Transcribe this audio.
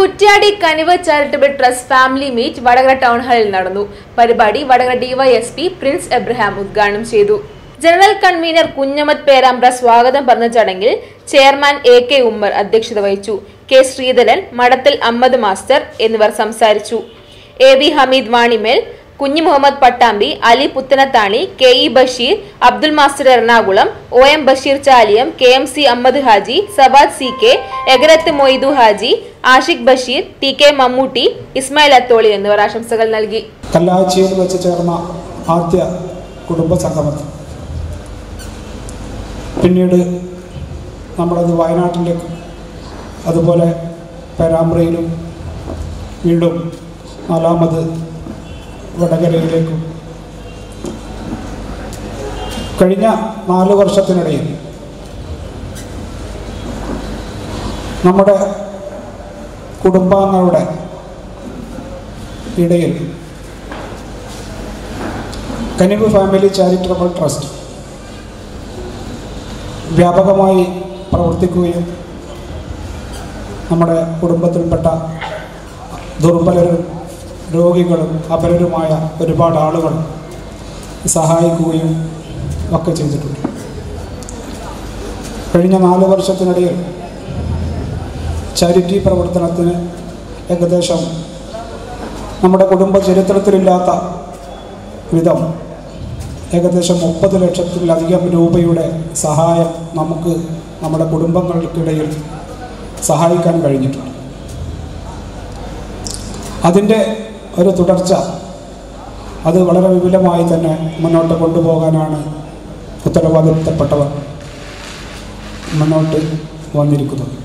Kuttiadi Kanivu charitable trust family meet Vadakara town ഹാളിൽ നടന്നു പരിപാടി വടകര ഡിവൈഎസ്പി പ്രിൻസ് എബ്രഹാം ഉദ്ഘാടനം ചെയ്തു ജനറൽ കൺവീനർ കുഞ്ഞമ്മദ് പേരാമ്പ്ര സ്വാഗതം പറഞ്ഞ ചടങ്ങിൽ ചെയർമാൻ എ കെ ഉമ്മർ അധ്യക്ഷത വഹിച്ചു കെ ശ്രീധരൻ മടത്തൽ അമ്മദ് മാസ്റ്റർ എന്നിവർ സംസാരിച്ചു A V Hameed Vanimel Kunhu Muhammad Pattambi Ali Puthanathani K E Basheer Abdul master Ernakulam O M Basheer Chaliyam K M C Ahammad Haji Savad C K Egarath Moidu Haji Ashiq Basheer T K Mammootty Ismail Atholi എന്നിവർ ആശംസകൾ നൽകി കല്ലാച്ചിയിൽ വെച്ച് ചേർന്ന ആദ്യ കുടുംബ സംഗമത്തിൽ പിന്നീട് നമ്മളത് വയനാട്ടിലേക്കും അതുപോലെ പേരാമ്പ്രയിലും വീണ്ടും നാലാമത് വടകരയിലേക്കും കഴിഞ്ഞ നാല് വർഷത്തിനിടയിൽ നമ്മുടെ കുടുംബാംഗങ്ങളുടെ ഇടയിൽ കനിവ് ഫാമിലി ചാരിറ്റബിൾ ട്രസ്റ്റ് വ്യാപകമായി പ്രവർത്തിക്കുകയും നമ്മുടെ കുടുംബത്തിൽപ്പെട്ട ദുർബലരും രോഗികളും അപരരുമായ ഒരുപാട് ആളുകൾ സഹായിക്കുകയും ഒക്കെ ചെയ്തിട്ടുണ്ട് കഴിഞ്ഞ നാല് വർഷത്തിനിടയിൽ ചാരിറ്റി പ്രവർത്തനത്തിന് ഏകദേശം നമ്മുടെ കുടുംബ ചരിത്രത്തിലില്ലാത്ത വിധം ഏകദേശം മുപ്പത് ലക്ഷത്തിലധികം രൂപയുടെ സഹായം നമുക്ക് നമ്മുടെ കുടുംബങ്ങൾക്കിടയിൽ സഹായിക്കാൻ കഴിഞ്ഞിട്ടുണ്ട് അതിൻ്റെ ഒരു തുടർച്ച അത് വളരെ വിപുലമായി തന്നെ മുന്നോട്ട് കൊണ്ടുപോകാനാണ് ഉത്തരവാദിത്തപ്പെട്ടവർ മുന്നോട്ട് വന്നിരിക്കുന്നത്